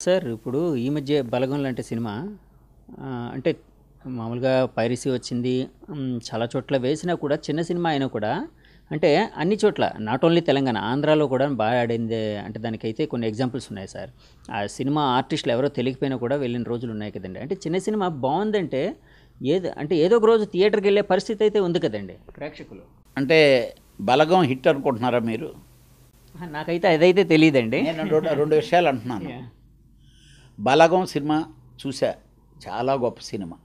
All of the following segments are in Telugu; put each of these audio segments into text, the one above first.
సార్ ఇప్పుడు ఈ మధ్య బలగం లాంటి సినిమా ఆ, అంటే మామూలుగా పైరసీ వచ్చింది మ్, చాలా చోట్ల వేసినా కూడా చిన్న సినిమా అయినా కూడా అంటే అన్ని చోట్ల నాట్ ఓన్లీ తెలంగాణ ఆంధ్రాలో కూడా బాగా ఆడింది అంటే దానికైతే కొన్ని ఎగ్జాంపుల్స్ ఉన్నాయి సార్ ఆ సినిమా ఆర్టిస్టులు ఎవరో తెలియకపోయినా కూడా వెళ్ళిన రోజులు ఉన్నాయి కదండి అంటే చిన్న సినిమా బాగుందంటే ఏదో అంటే ఏదో ఒక రోజు థియేటర్కి వెళ్ళే పరిస్థితి అయితే ఉంది కదండి ప్రేక్షకులు అంటే బలగం హిట్ అనుకుంటున్నారా మీరు ఆహా, నాకైతే అదైతే తెలియదండి నేను రెండు రెండు విషయాలు అంటున్నాను బలగం సినిమా చూసా చాలా గొప్ప సినిమా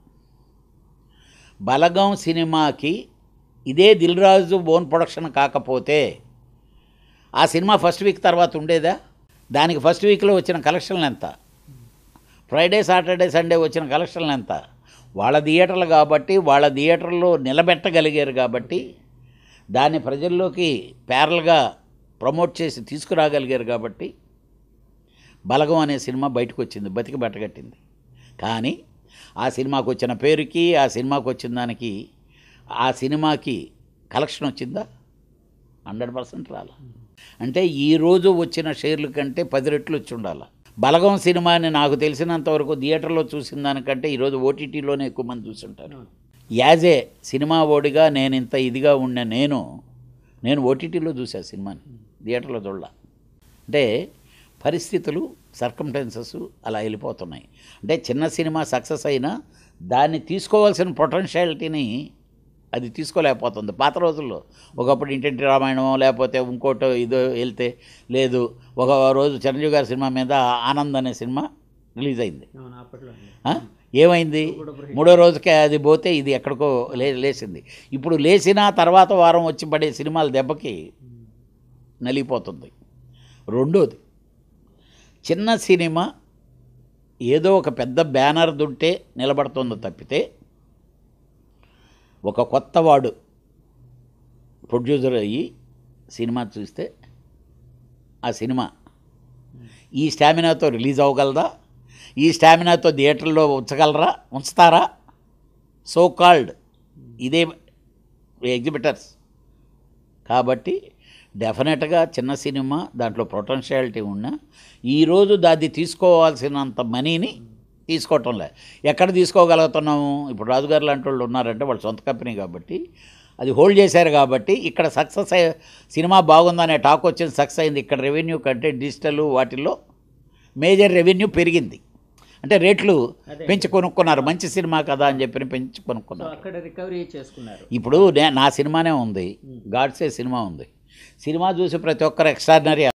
బలగం సినిమాకి ఇదే దిల్ రాజు ఓన్ ప్రొడక్షన్ కాకపోతే ఆ సినిమా ఫస్ట్ వీక్ తర్వాత ఉండేదా దానికి ఫస్ట్ వీక్లో వచ్చిన కలెక్షన్లు ఎంత ఫ్రైడే సాటర్డే సండే వచ్చిన కలెక్షన్లు ఎంత వాళ్ళ థియేటర్లు కాబట్టి వాళ్ళ థియేటర్లో నిలబెట్టగలిగారు కాబట్టి దాన్ని ప్రజల్లోకి ప్యారల్గా ప్రమోట్ చేసి తీసుకురాగలిగారు కాబట్టి బలగం అనే సినిమా బయటకు వచ్చింది బతికి బట్టగట్టింది కానీ ఆ సినిమాకు వచ్చిన పేరుకి ఆ సినిమాకు వచ్చిన దానికి ఆ సినిమాకి కలెక్షన్ వచ్చిందా హండ్రెడ్ పర్సెంట్ రాల అంటే ఈ రోజు వచ్చిన షేర్ల కంటే పది రెట్లు వచ్చి ఉండాలి బలగం సినిమాని నాకు తెలిసినంత వరకు థియేటర్లో చూసిన దానికంటే ఈరోజు ఓటీటీలోనే ఎక్కువ మంది చూసుంటారు యాజ్ ఏ సినిమా ఓడిగా నేను ఇంత ఇదిగా ఉన్న నేను నేను ఓటీటీలో చూసా సినిమాని థియేటర్లో చూడలా అంటే పరిస్థితులు సర్కమ్టెన్సెస్ అలా వెళ్ళిపోతున్నాయి అంటే చిన్న సినిమా సక్సెస్ అయినా దాన్ని తీసుకోవాల్సిన పొటెన్షియాలిటీని అది తీసుకోలేకపోతుంది పాత రోజుల్లో ఒకప్పుడు ఇంటింటి రామాయణమో లేకపోతే ఇంకోటో ఇదో వెళ్తే లేదు ఒక రోజు చిరంజీవి గారి సినిమా మీద ఆనంద్ అనే సినిమా రిలీజ్ అయింది అప్పట్లో ఆ? ఏమైంది మూడో రోజుకే అది పోతే ఇది ఎక్కడికో లే లేచింది ఇప్పుడు లేచిన తర్వాత వారం వచ్చి పడే సినిమాల దెబ్బకి నలిగిపోతుంది రెండోది చిన్న సినిమా ఏదో ఒక పెద్ద బ్యానర్ దుంటే నిలబడుతుందో తప్పితే ఒక కొత్తవాడు ప్రొడ్యూసర్ అయ్యి సినిమా చూస్తే ఆ సినిమా ఈ స్టామినాతో రిలీజ్ అవ్వగలదా ఈ స్టామినాతో థియేటర్లో ఉంచగలరా ఉంచుతారా సో కాల్డ్ ఇదే ఎగ్జిబిటర్స్ కాబట్టి డెఫినెట్గా చిన్న సినిమా దాంట్లో పొటెన్షియాలిటీ ఉన్నా ఈరోజు దాన్ని తీసుకోవాల్సినంత మనీని తీసుకోవటంలే ఎక్కడ తీసుకోగలుగుతున్నాము ఇప్పుడు రాజుగారు లాంటి వాళ్ళు ఉన్నారంటే వాళ్ళ సొంత కంపెనీ కాబట్టి అది హోల్డ్ చేశారు కాబట్టి ఇక్కడ సక్సెస్ అయ్యే సినిమా బాగుందనే టాక్ వచ్చింది సక్సెస్ అయింది ఇక్కడ రెవెన్యూ కంటే డిజిటల్ వాటిల్లో మేజర్ రెవెన్యూ పెరిగింది అంటే రేట్లు అదే. పెంచి కొనుక్కున్నారు మంచి సినిమా కదా అని చెప్పి పెంచి సో కొనుక్కున్నారు అక్కడ రికవరీ చేసుకున్నారు ఇప్పుడు నే నా సినిమానే ఉంది గాడ్సే సినిమా ఉంది సినిమా చూసి ప్రతి ఒక్కరు ఎక్స్ట్రాడినరీ